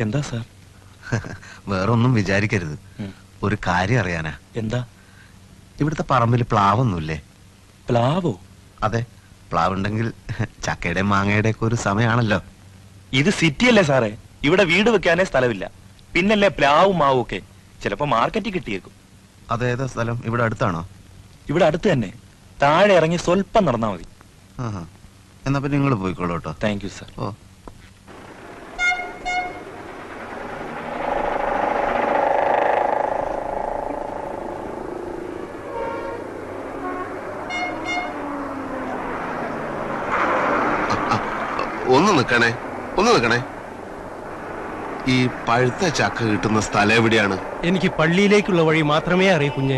എന്താ സാർ വേറൊന്നും വിചാരിക്കരുത് ഉം. ഒരു കാര്യം അറിയാനാ എന്താ ഇവിടുത്തെ പറമ്പിൽ പ്ലാവൊന്നുമില്ലേ പ്ലാവോ അതെ പ്ലാവുണ്ടെങ്കിൽ ചക്കയുടെ മാങ്ങയുടെ ഒക്കെ ഒരു സമയമാണല്ലോ ഇത് സിറ്റി അല്ലേ സാറേ ഇവിടെ വീട് വെക്കാനേ സ്ഥലമില്ല പിന്നല്ലേ പ്ലാവും മാവും ഒക്കെ ചിലപ്പോ മാർക്കറ്റിൽ കിട്ടിയേക്കും അതേതാ സ്ഥലം ഇവിടെ അടുത്താണോ ഇവിടെ അടുത്ത് തന്നെ താഴെ ഇറങ്ങി സ്വല്പം നടന്നാ മതി ആഹാ. എന്നാ പിന്നെ നിങ്ങൾ പോയിക്കോളൂ കേട്ടോ താങ്ക് യു സാർ ഓ ഒന്ന് നിക്കണേ ഒന്ന് നിക്കണേ ഈ പഴുത്ത ചക്ക കിട്ടുന്ന സ്ഥലം എവിടെയാണ് എനിക്ക് പള്ളിയിലേക്കുള്ള വഴി മാത്രമേ അറിയൂ കുഞ്ഞെ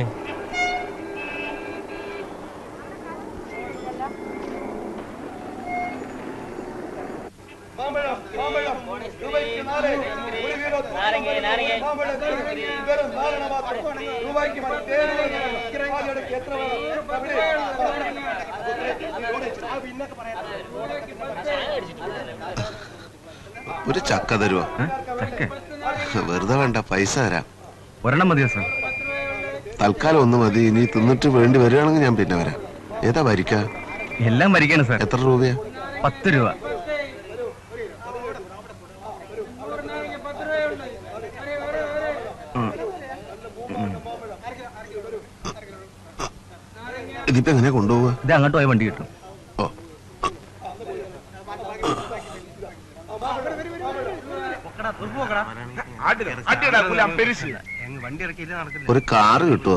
ഒരു ചക്ക തരുവോ വെറുതെ വേണ്ട പൈസ തരാം ഒരെണ്ണം മതിയോ സാർ തൽക്കാലം ഒന്ന് മതി ഇനി തിന്നിട്ട് വേണ്ടി വരികയാണെങ്കിൽ ഞാൻ പിന്നെ വരാം ഏതാ വരിക്ക എല്ലാം വരികയാണ് സാർ എത്ര രൂപയാ പത്ത് രൂപ ഇതിപ്പോ എങ്ങനെ കൊണ്ടുപോവാ ഇത് അങ്ങോട്ട് പോയ വണ്ടി കിട്ടും ഓ വണ്ടി ഇറക്കിയില്ല നടക്കില്ല ഒരു കാറ് കിട്ടുവോ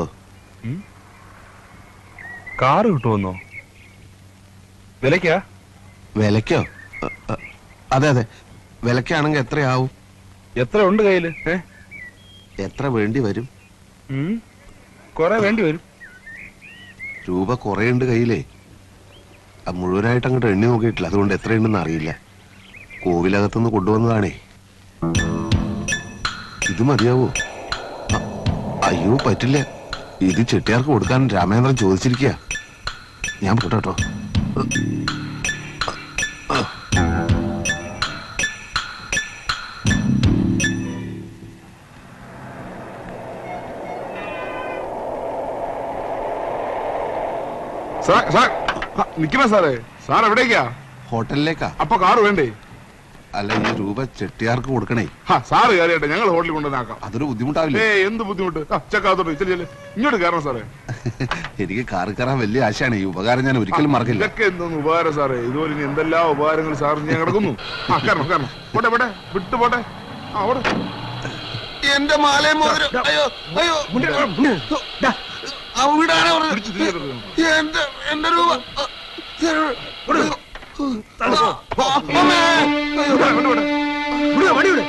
കാറ് കിട്ടുമെന്നോ വിലക്കാ വിലക്കോ അ, അ, അതെ അതെ വിലക്കാണെങ്കിൽ എത്രയാവും എത്ര ഉണ്ട് കയ്യില് ഏ എത്ര വേണ്ടി വരും ഉം. കൊറേ വേണ്ടി വരും രൂപ കുറേ ഉണ്ട് കയ്യിലേ അത് മുഴുവനായിട്ട് അങ്ങോട്ട് എണ്ണി നോക്കിയിട്ടില്ല അതുകൊണ്ട് എത്രയുണ്ടെന്ന് അറിയില്ല കോവിലകത്തുനിന്ന് കൊണ്ടുവന്നതാണേ ഇത് മതിയാവോ അ- അയ്യോ പറ്റില്ല ഇത് ചെട്ടിയാർക്ക് കൊടുക്കാൻ രാമേന്ദ്രൻ ചോദിച്ചിരിക്കുക ഞാൻ പോട്ടെ കേട്ടോ സാർ സാർ ആ, നിക്കണ സാറേ സാർ എവിടേക്കാ ഹോട്ടലിലേക്കാ അപ്പൊ കാറ് വേണ്ടേ അല്ല ഈ രൂപ ചെട്ടിയാർക്ക് കൊടുക്കണേ ഹാ സാറ് കയറിയട്ടെ ഞങ്ങൾ ഹോട്ടലിൽ കൊണ്ടുവന്നാക്കാം അതൊരു ബുദ്ധിമുട്ടാവില്ലേ ഏ എന്ത് ബുദ്ധിമുട്ട് ആ ചെക്കാത്തോട്ട് ചെല്ലു ചെല്ലു ഇങ്ങോട്ട് കയറണം സാറേ എനിക്ക് കാറ് കയറാൻ വലിയ ആശയാണ് ഈ ഉപകാരം ഞാൻ ഒരിക്കലും മറക്കില്ല ഇതൊക്കെ എന്തോന്ന് ഉപകാരം സാറേ ഇതുപോലെ ഇനി എന്തെല്ലാം ഉപകാരങ്ങൾ സാറിന് ഞാൻ കിടക്കുന്നു ആ കയറണം കയറണം പോട്ടെ പോട്ടെ വിട്ടു പോട്ടെ ആ ഓടെ എന്റെ മാലയും മോതിരം അയ്യോ അയ്യോ അവിടാണ് പിടിച്ച് തിരികെ എടുക്കണം. എന്റെ എന്റെ രൂപ അമ്മേ! അയ്യോ. വിട്, വിട്, വിട്.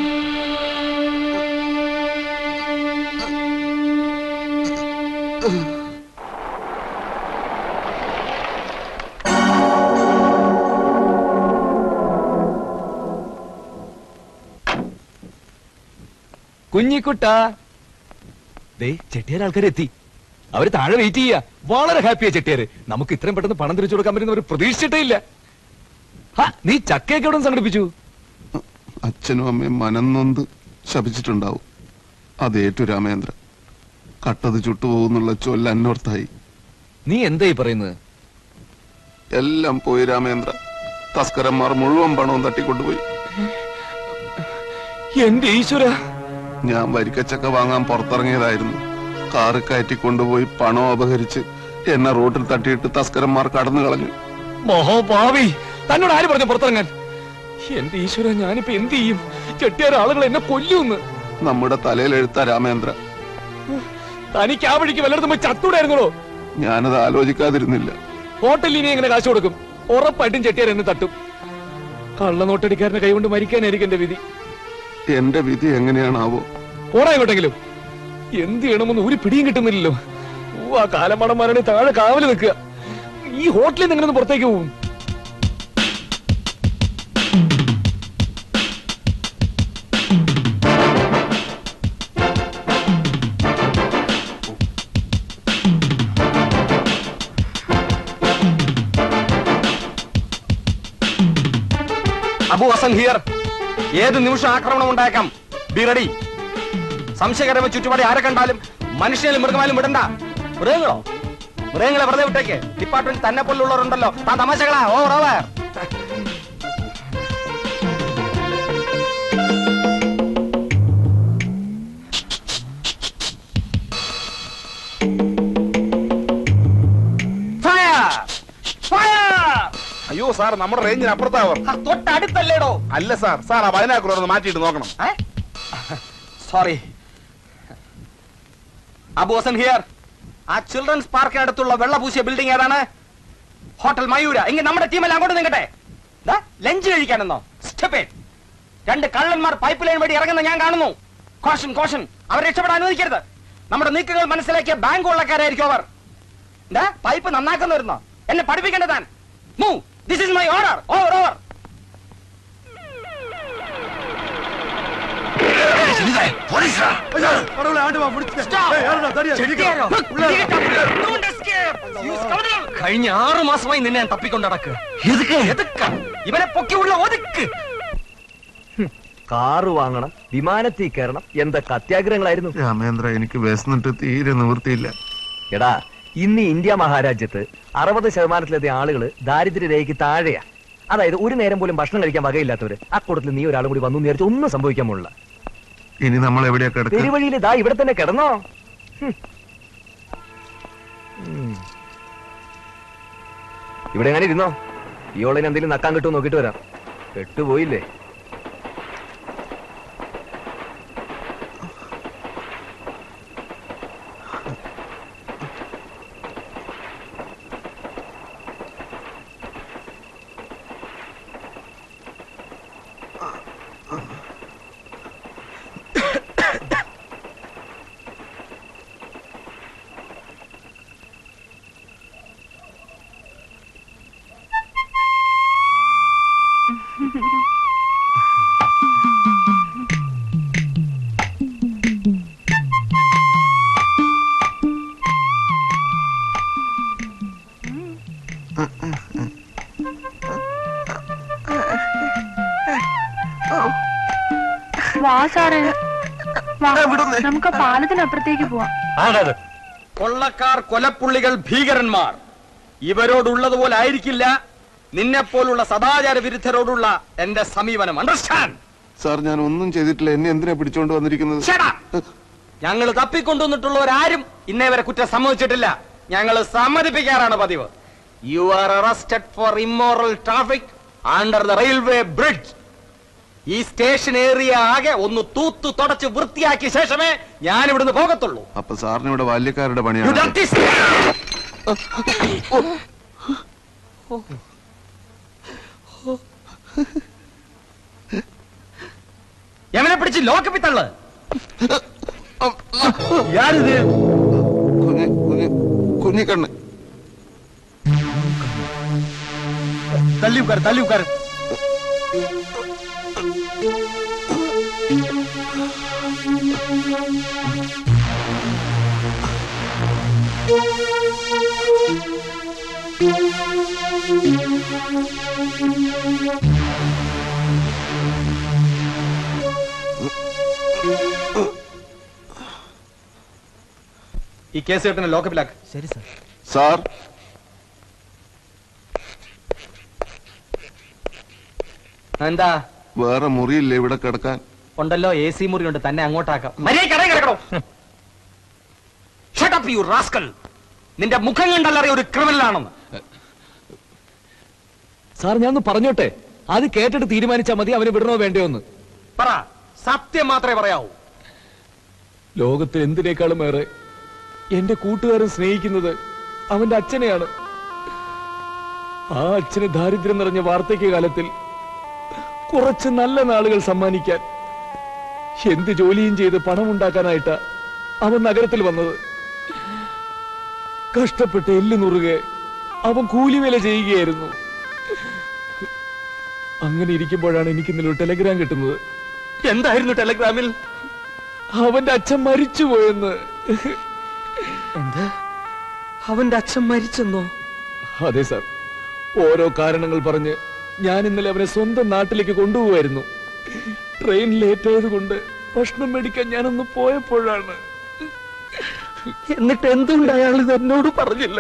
കുഞ്ഞിക്കുട്ട ദേ ചെട്ടിയാർ ആൾക്കാർ എത്തി അവര് താഴെ വെയിറ്റ് ചെയ്യാ വളരെ ഹാപ്പിയാ ചെട്ടിയാര് നമുക്ക് ഇത്രയും പെട്ടെന്ന് പണം തിരിച്ചു കൊടുക്കാൻ പറ്റുന്ന ഒരു പ്രതീക്ഷിച്ചിട്ടേ ഇല്ല ഹാ, നീ ചക്കയൊക്കെ എവിടെ നിന്ന് സംഘടിപ്പിച്ചു അച്ഛനും അമ്മയും മനം നൊന്ത് ശപിച്ചിട്ടുണ്ടാവും അതേറ്റു രാമേന്ദ്ര കട്ടത് ചുട്ടുപോകുന്നുള്ള ചൊല്ല അന്വർത്ഥായി നീ എന്തായി പറയുന്നത് എല്ലാം പോയി രാമേന്ദ്ര തസ്കരന്മാർ മുഴുവൻ പണവും തട്ടിക്കൊണ്ടുപോയി എന്റെ ഈശ്വര ഞാൻ വരിക്കച്ചക്ക വാങ്ങാൻ പുറത്തിറങ്ങിയതായിരുന്നു കാറ് കയറ്റി കൊണ്ടുപോയി പണം അപഹരിച്ച് എന്നെ റോഡിൽ തട്ടിയിട്ട് തസ്കരന്മാർ കടന്നു കളഞ്ഞു മഹോപാവി തന്നോട് ആര് പറഞ്ഞു പുറത്തിറങ്ങാൻ എന്റെ ഈശ്വര ഞാനിപ്പോ എന്ത് ചെയ്യും ചെട്ടിയാർ ആളുകൾ എന്നെ കൊല്ലുമെന്ന് നമ്മുടെ തലയിൽ എഴുത്ത രാമേന്ദ്ര തനിക്ക് ആ വഴിക്ക് വല്ലയിടത്തും പോയി ചത്തൂടായിരുന്നോ ഞാനത് ആലോചിക്കാതിരുന്നില്ല ഹോട്ടലിൽ ഇനി എങ്ങനെ കാശ് കൊടുക്കും ഉറപ്പായിട്ടും ചെട്ടിയാർ എന്നെ തട്ടും കള്ളനോട്ടടിക്കാരന്റെ കൈകൊണ്ട് മരിക്കാനായിരിക്കും എന്റെ വിധി എന്റെ വിധി എങ്ങനെയാണാവോ പോടാ എങ്ങോട്ടെങ്കിലും എന്ത് ചെയ്യണമെന്ന് ഒരു പിടിയും കിട്ടുന്നില്ലല്ലോ ഓ ആ കാലമടന്മാരാണ് താഴെ കാവല് നിൽക്കുക ഈ ഹോട്ടലിൽ നിന്ന് എങ്ങനെ ഒന്ന് പുറത്തേക്ക് പോകും അബു ഹസൻ ഹിയർ ഏത് നിമിഷം ആക്രമണം ഉണ്ടായേക്കാം ബി റെഡി സംശയകരമായ ചുറ്റുപാടി ആരെ കണ്ടാലും മനുഷ്യനും മൃഗമായാലും വിടണ്ട മൃഗങ്ങളോ മൃഗങ്ങളെ വെറുതെ വിട്ടേക്ക് ഡിപ്പാർട്ട്മെന്റ് തന്നെ പോലുള്ളവരുണ്ടല്ലോ താൻ തമാശകളാ ഓവർ ഓവർ ഫയർ ഫയർ അയ്യോ സാർ നമ്മുടെ റേഞ്ചിന് അപ്പുറത്താവർ തൊട്ടടുത്തല്ലേടോ അല്ല സാർ സാർ ആ പതിനാക്കുറ ഒന്ന് മാറ്റിയിട്ട് നോക്കണം സോറി അബോസൻ ഹിയർ ആ ചിൽഡ്രൻസ് പാർക്കിനടുത്തുള്ള വെള്ള പൂശിയ ബിൽഡിംഗ് ഏതാണ് ഹോട്ടൽ മയൂര എങ്കിൽ നമ്മുടെ ടീമെല്ലാം അങ്ങോട്ട് നിൽക്കട്ടെ ലഞ്ച് കഴിക്കാനെന്നോ സ്റ്റെപ്പേറ്റ് രണ്ട് കള്ളന്മാർ പൈപ്പ് ലൈൻ വഴി ഇറങ്ങുന്ന ഞാൻ കാണുന്നു കോഷൻ കോഷൻ അവരെ രക്ഷപ്പെടാൻ അനുവദിക്കരുത് നമ്മുടെ നീക്കങ്ങൾ മനസ്സിലാക്കിയ ബാങ്ക് കൊള്ളക്കാരായിരിക്കും അവർ എന്താ പൈപ്പ് നന്നാക്കുന്ന വരുന്നോ എന്നെ പഠിപ്പിക്കേണ്ടത് താൻ move this is my order over over കഴിഞ്ഞ ആറു മാസമായി നിന്നെ ഞാൻ തപ്പിക്കൊണ്ടടക്കുക ഇവനെ പൊക്കിയുള്ള ഒതുക്ക് കാറ് വാങ്ങണം വിമാനത്തിൽ കയറണം എന്തൊക്കെ അത്യാഗ്രഹങ്ങളായിരുന്നു രാമേന്ദ്ര എനിക്ക് വിശന്നിട്ട് തീരെ നിവൃത്തിയില്ല എടാ ഇന്ന് ഈ ഇന്ത്യ മഹാരാജ്യത്ത് അറുപത് ശതമാനത്തിലധികം ആളുകൾ ദാരിദ്ര്യരേഖയ്ക്ക് താഴെയാ അതായത് ഒരു നേരം പോലും ഭക്ഷണം കഴിക്കാൻ വകയില്ലാത്തവര് ആ കൂട്ടത്തിൽ നീ ഒരാളും കൂടി വന്നു നേരിച്ച് ഒന്നും സംഭവിക്കാൻ പോലുള്ള ഇനി നമ്മൾ എവിടെയാ കിടക്കുക പെരുവഴിയിൽ ദാ ഇവിടെ തന്നെ കിടന്നോ ഹും. ഉം. ഇവിടെ എങ്ങനെ ഇരുന്നോ ഈ ഓളിന് എന്തെങ്കിലും നക്കാൻ കിട്ടുമോ നോക്കിട്ട് വരാം പെട്ടുപോയില്ലേ വാ സാറേ വാ നമുക്ക് പാലത്തിനപ്പുറത്തേക്ക് പോവാം ആണത് കൊള്ളക്കാർ കൊലപ്പുള്ളികൾ ഭീകരന്മാർ ഇവരോടുള്ളതുപോലെ ആയിരിക്കില്ല നിന്നെ പോലുള്ള സദാചാര വിരുദ്ധരോടുള്ള എന്റെ സമീപനം അണ്ടർസ്റ്റാൻഡ് സാർ ഞാൻ ഒന്നും ചെയ്തിട്ടില്ല എന്നെ എന്തിനാ പിടിച്ചോണ്ട് വന്നിരിക്കുന്നത് ഞങ്ങൾ തപ്പിക്കൊണ്ടുവന്നിട്ടുള്ളവരാരും ഇന്നേ വരെ കുറ്റം സമ്മതിച്ചിട്ടില്ല ഞങ്ങൾ സമ്മതിപ്പിക്കാറാണ് പതിവ് you are arrested for immoral traffic under the railway bridge ഈ സ്റ്റേഷൻ ഏരിയ ആകെ ഒന്ന് തൂത്തു തുടച്ച് വൃത്തിയാക്കിയ ശേഷമേ ഞാൻ ഇവിടുന്ന് പോകത്തുള്ളൂ അപ്പൊ സാറിന് ഇവിടെ ബാല്യക്കാരുടെ You പണിയാണ് dirty യവനെ പിടിച്ച് ലോക്കപ്പി തള്ള് കുഞ്ഞി കുഞ്ഞി കുഞ്ഞിക്കണ്ണ് തള്ളി ഉക്കാർ തള്ളി ഉക്കാർ ഈ കേസ് കേട്ടിന് ലോക്കപ്പിലാക്ക് ശരി സർ സാർ എന്താ വേറെ മുറിയില്ലേ ഇവിടെ കിടക്കാൻ ഉണ്ടല്ലോ എ സി മുറി ഉണ്ട് തന്നെ അങ്ങോട്ടാക്കാം മര്യാദ കടയിൽ കിടക്കണോ Shut up, you rascal. നിന്റെ മുഖം കണ്ടല്ലറിയ ഒരു ക്രിമിനൽ ആണെന്ന് സാർ ഞാൻ ഒന്ന് പറഞ്ഞോട്ടെ അത് കേട്ടിട്ട് തീരുമാനിച്ചാൽ മതി അവനെ വിടണോ വേണ്ടയോ എന്ന് പറ സത്യം മാത്രമേ പറയാവൂ ലോകത്തിൽ എന്തിനേക്കാളും ഏറെ എന്റെ കൂട്ടുകാരൻ സ്നേഹിക്കുന്നത് അവന്റെ അച്ഛനെയാണ് ആ അച്ഛന് ദാരിദ്ര്യം നിറഞ്ഞ വാർദ്ധക്യ കാലത്തിൽ കുറച്ച് നല്ല നാളുകൾ സമ്മാനിക്കാൻ എന്ത് ജോലിയും ചെയ്ത് പണമുണ്ടാക്കാനായിട്ടാ അവൻ നഗരത്തിൽ വന്നത് കഷ്ടപ്പെട്ട് എല്ല് നുറുകെ അവൻ കൂലിവേല ചെയ്യുകയായിരുന്നു അങ്ങനെ ഇരിക്കുമ്പോഴാണ് എനിക്ക് ഇന്നലെ ഒരു ടെലഗ്രാം കിട്ടുന്നത് എന്തായിരുന്നു ടെലഗ്രാമിൽ അവന്റെ അച്ഛൻ മരിച്ചുപോയെന്ന് എന്ത് അവന്റെ അച്ഛൻ മരിച്ചെന്നോ അതെ സാർ ഓരോ കാരണങ്ങൾ പറഞ്ഞ് ഞാൻ ഇന്നലെ അവനെ സ്വന്തം നാട്ടിലേക്ക് കൊണ്ടുപോവായിരുന്നു ട്രെയിൻ ലേറ്റ് ആയതുകൊണ്ട് ഭക്ഷണം മേടിക്കാൻ ഞാനൊന്ന് പോയപ്പോഴാണ് എന്നിട്ട് എന്തുകൊണ്ട് അയാൾ ഇത് എന്നോട് പറഞ്ഞില്ല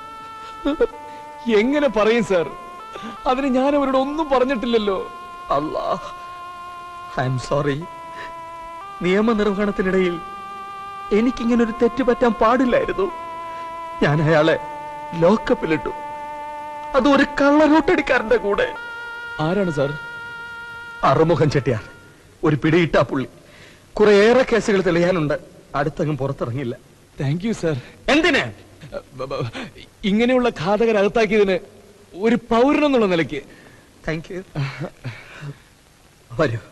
എങ്ങനെ പറയും സാർ അതിന് ഞാൻ അവരോട് ഒന്നും പറഞ്ഞിട്ടില്ലല്ലോ അല്ലാ ഐ എം സോറി നിയമനിർവഹണത്തിനിടയിൽ എനിക്കിങ്ങനെ ഒരു തെറ്റ് പറ്റാൻ പാടില്ലായിരുന്നു ഞാൻ അയാളെ ലോക്കപ്പിലിട്ടു അത് ഒരു കള്ളനോട്ടടിക്കാരന്റെ കൂടെ ആരാണ് സാർ അറുമുഖം ചെട്ടിയാർ ഒരു പിടിയിട്ടാ പുള്ളി കുറേയേറെ കേസുകൾ തെളിയാനുണ്ട് അടുത്തങ്ങും പുറത്തിറങ്ങില്ല താങ്ക് യു സാർ എന്തിന് ഇങ്ങനെയുള്ള ഘാതകർ അകത്താക്കിയതിന് ഒരു പൗരനെന്നുള്ള നിലയ്ക്ക് താങ്ക് യു വരൂ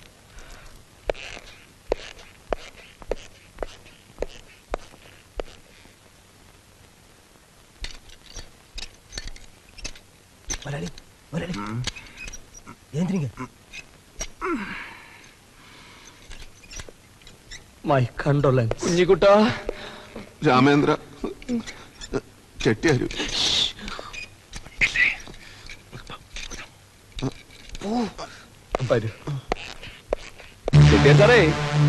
മൈ കണ്ടോലൻസ് കുഞ്ഞിക്കുട്ടാ രാമേന്ദ്ര ചെട്ടിയാര് വരൂ ചെട്ടിയാർ സാറേ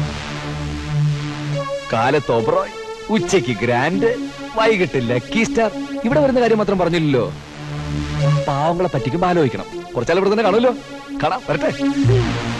കാലത്ത് ഓബ്രോയ് ഉച്ചയ്ക്ക് ഗ്രാൻഡ് വൈകിട്ട് ലക്കി സ്റ്റാർ ഇവിടെ വരുന്ന കാര്യം മാത്രം പറഞ്ഞില്ലല്ലോ പാവങ്ങളെ പറ്റിക്കും ആലോചിക്കണം കുറച്ചാൾ ഇവിടെ തന്നെ കാണുമല്ലോ കാണാം വരട്ടെ